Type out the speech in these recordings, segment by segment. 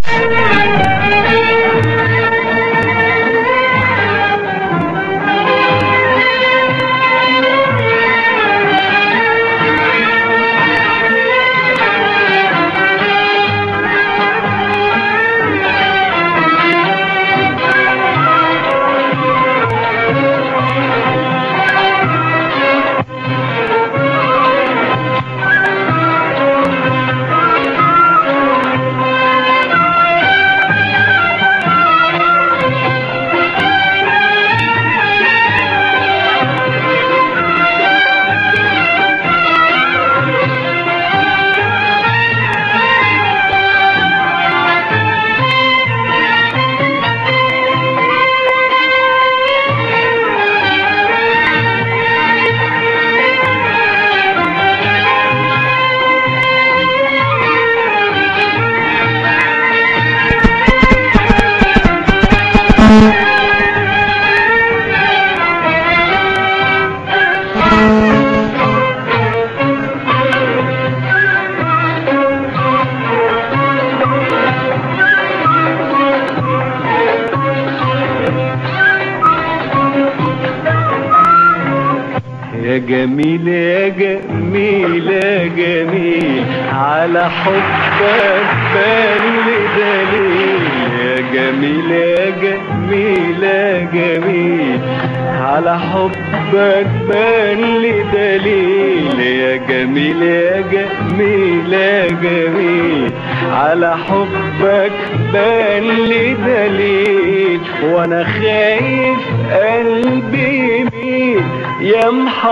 يا جميل يا جميل يا جميل على حبك بالي دليل يا جميل يا جميل يا جميل على حبك بالي دليل يا جميل يا جميل يا جميل على حبك بالي دليل وانا خايف قلبي يميل يا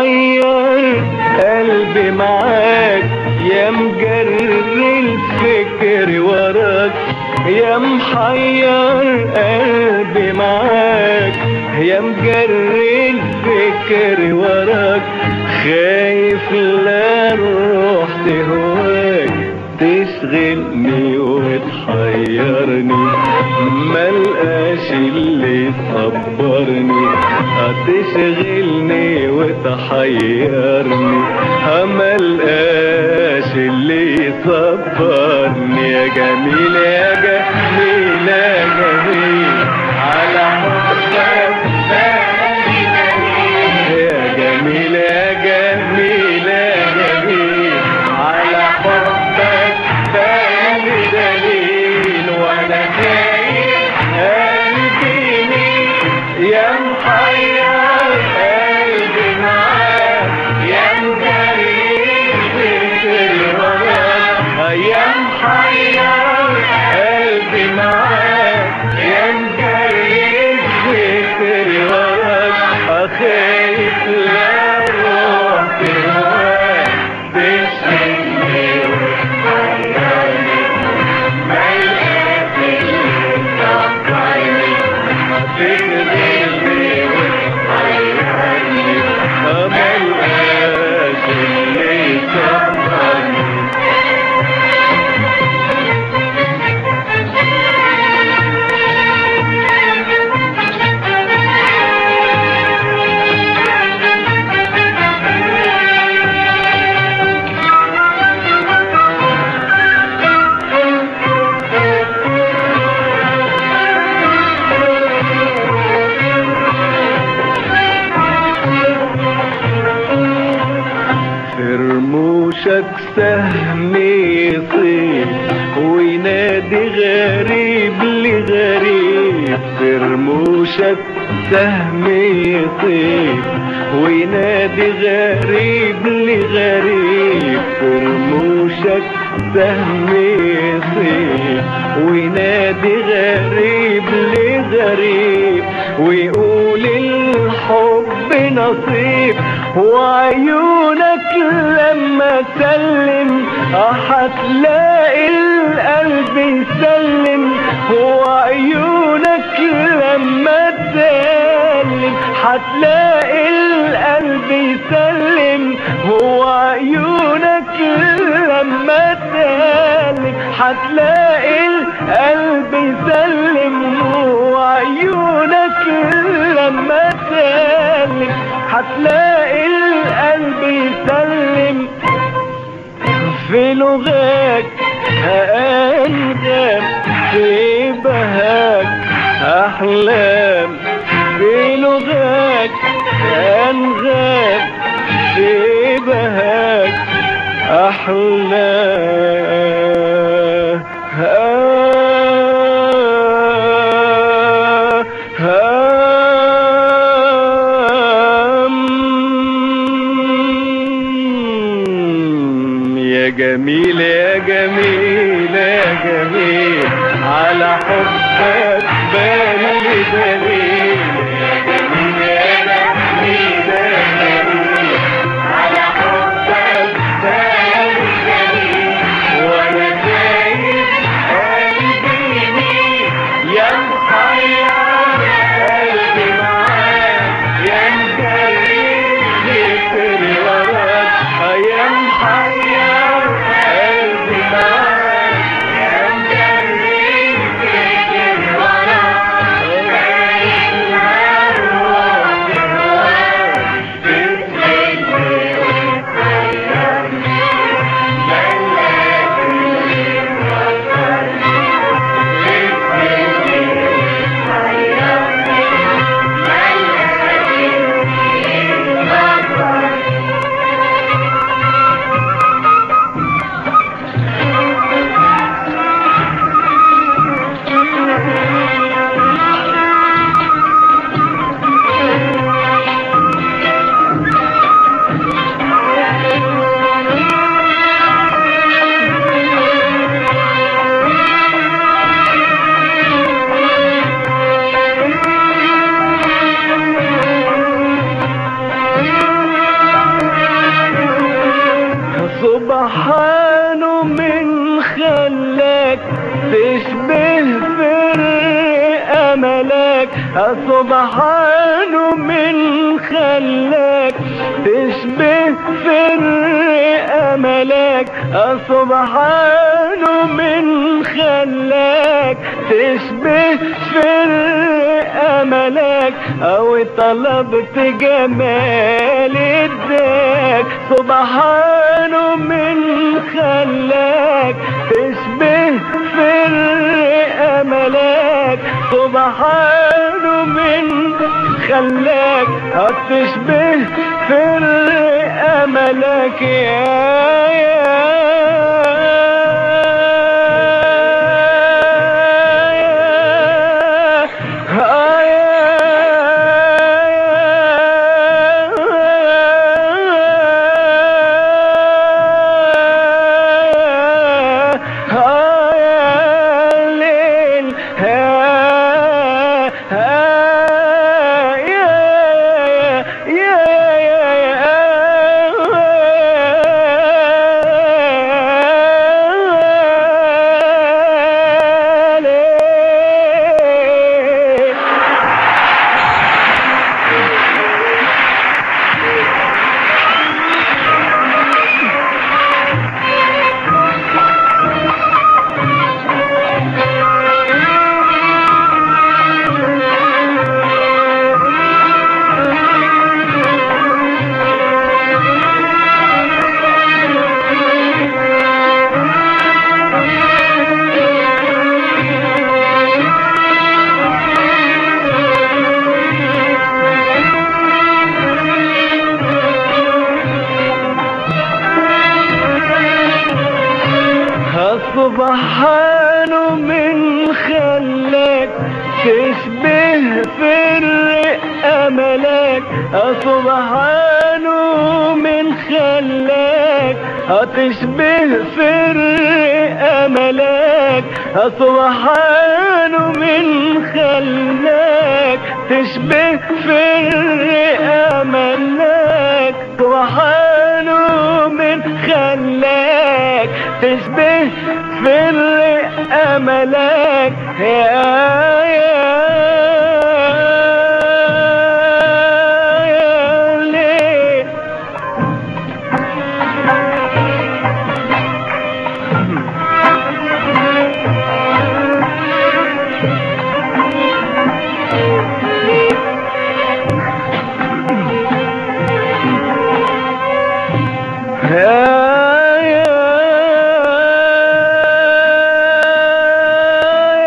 محير قلبي معاك يا مجري الفكر وراك يا محير قلبي معاك يا مجري الفكر وراك خايف لا الروح تهواك تشغلني وتحيرني ملقاش اللي يصبرني هتشغلني وتحيرني ملقاش اللي يصبرني يا جميل يا جميل يا جميل على حبك بالي دليل يا جميل يا جميل يا جميل على حبك بالي دليل وانا خايف قلبي مين يا محير قلبي معاك يا مجري الفكر وراك يا محير قلبي معاك يا مجري الفكر وراك خايف لا روح تهواك تشغلني وتحيرني ملقاش اللي يصبرني تشغلني وتحيرني ملقاش اللي يصبرني في رموشك سهم يصيب وينادي غريب لغريب في رموشك سهم يصيب وينادي غريب لغريب في رموشك سهم يصيب وينادي غريب لغريب ويقول الحب نصيب وعيونك لما تسلم هتلاقي القلب يسلم وعيونك لما تسلم هتلاقي القلب يسلم هو عيونك لما تسلم هتلاقي القلب يسلم وعيونك لما تسلم هتلاقي القلب يسلم في لغاك أنغام في بهاك أحلام في لغاك أنغام في بهاك أحلام يا جميل يا جميل يا جميل على حبك بالي دليل يا جميل يا جميل يا جميل على حبك بالي دليل وانا شايف قلبي يميل يا محير قلبي معاك يا مجري في وراك يا محير قلبي معاك يا مجري في سبحانه من خلاك تشبه في أملك سبحانه من خلاك تشبه في أملك سبحانه من خلاك تشبه في أملك أو طلبت جمال الداك سبحانه من خلاك تشبه في أملك سبحانه من خلاك هتشبه في أملك يا سبحانه من خلاك تشبه في أملك سبحانه من خلاك هتشبه في أملك سبحانه من خلاك تشبه في أملك سبحانه من خلاك تشبه في أملك يا يا يا ليه يا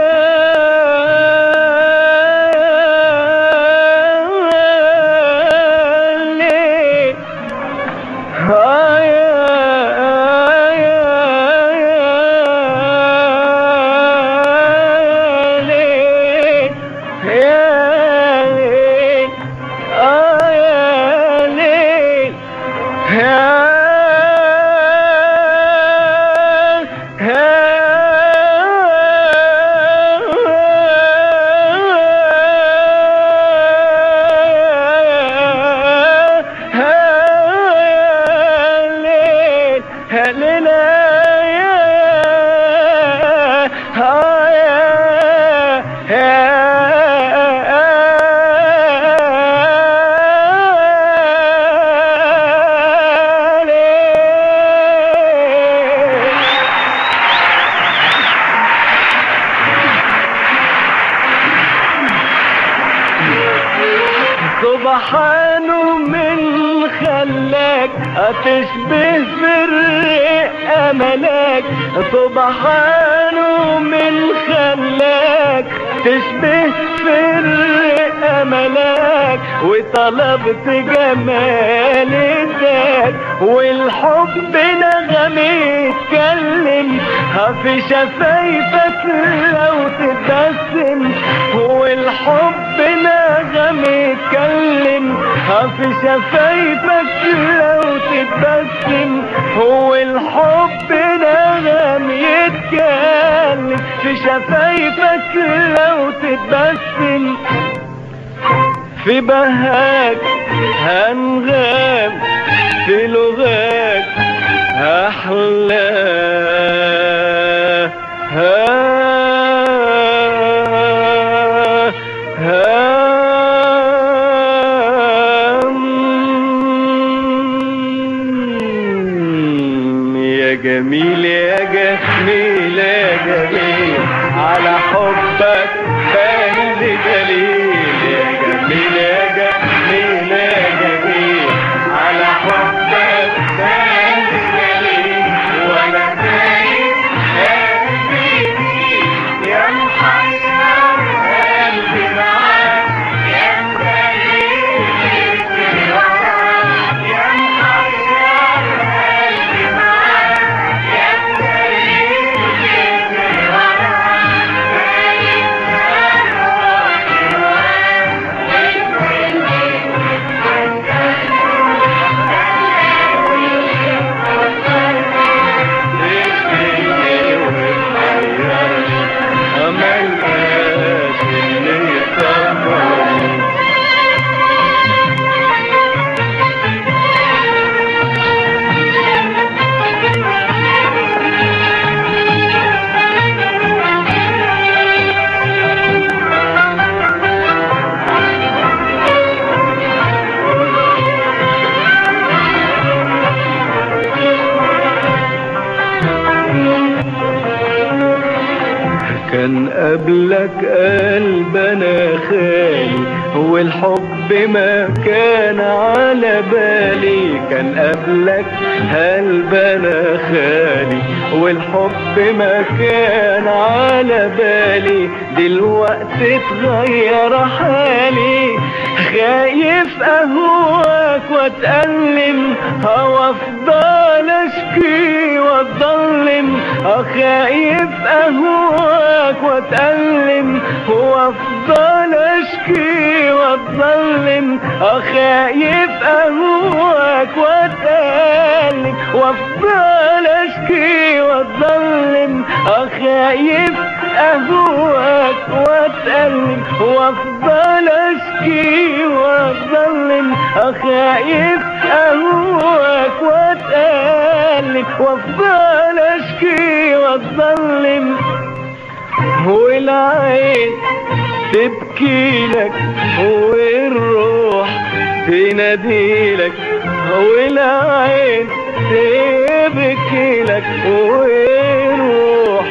سبحانه من خلاك تشبه فرق املك سبحانه من خلاك تشبه فرق املك وطلبت جمال الذات والحب نغم يتكلم في شفايفك لو تبسم والحب نغم يتكلم في شفايفك لو تبسم هو الحب نغم يتكلم في شفايفك لو تبسم في بهاك هنغام في لغاك أحلى ها هام يا جميل يا جميل يا جميل على حبك فاهم دليل يا جميل يا جميل يا جميل على حبك فاهم دليل وانا خايف قلبي يا محير قلبي معاك يا مدلل وراك يا محير قلبي معاك يا مدلل كان قبلك قلبنا خالي والحب ما كان على بالي كان قبلك قلبنا خالي والحب ما كان على بالي دلوقتي اتغير حالي خايف اهواك واتألم او افضل اشكي واتظلم خايف اهواك واتألم وافضل اشكي واتظلم خايف اهواك واتألم وافضل اشكي واتظلم خايف اهواك واتألم وافضل اشكي واتظلم خايف اهواك واتألم وافضل اشكي واتظلم والعين تبكي لك والروح تناديلك والعين تبكي لك والروح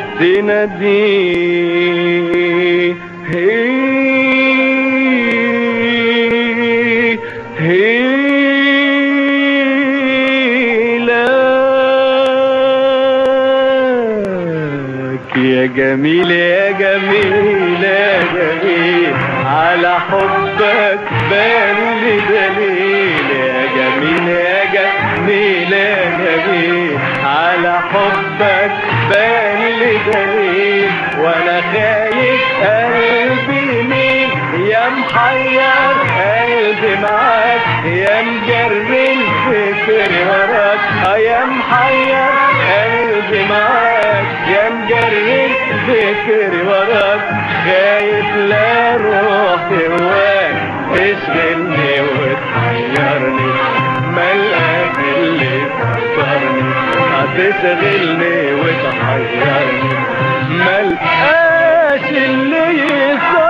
تنادي هي لك يا جميل يا جميل يا جميل على حبك بان لي دليل يا جميل يا جميل يا جميل على حبك بان لي دليل وانا خايف قلبي مين يا محير قلبي معاك يا مجري الفكر وراك آه يا محير قلبي معاك يا مجري الفكر وراك خايف لا روح هواك تشغلني وتحيرني ملقاك اللي تفكرني بتغلني وتحيرني ملقاش اللي يصالحني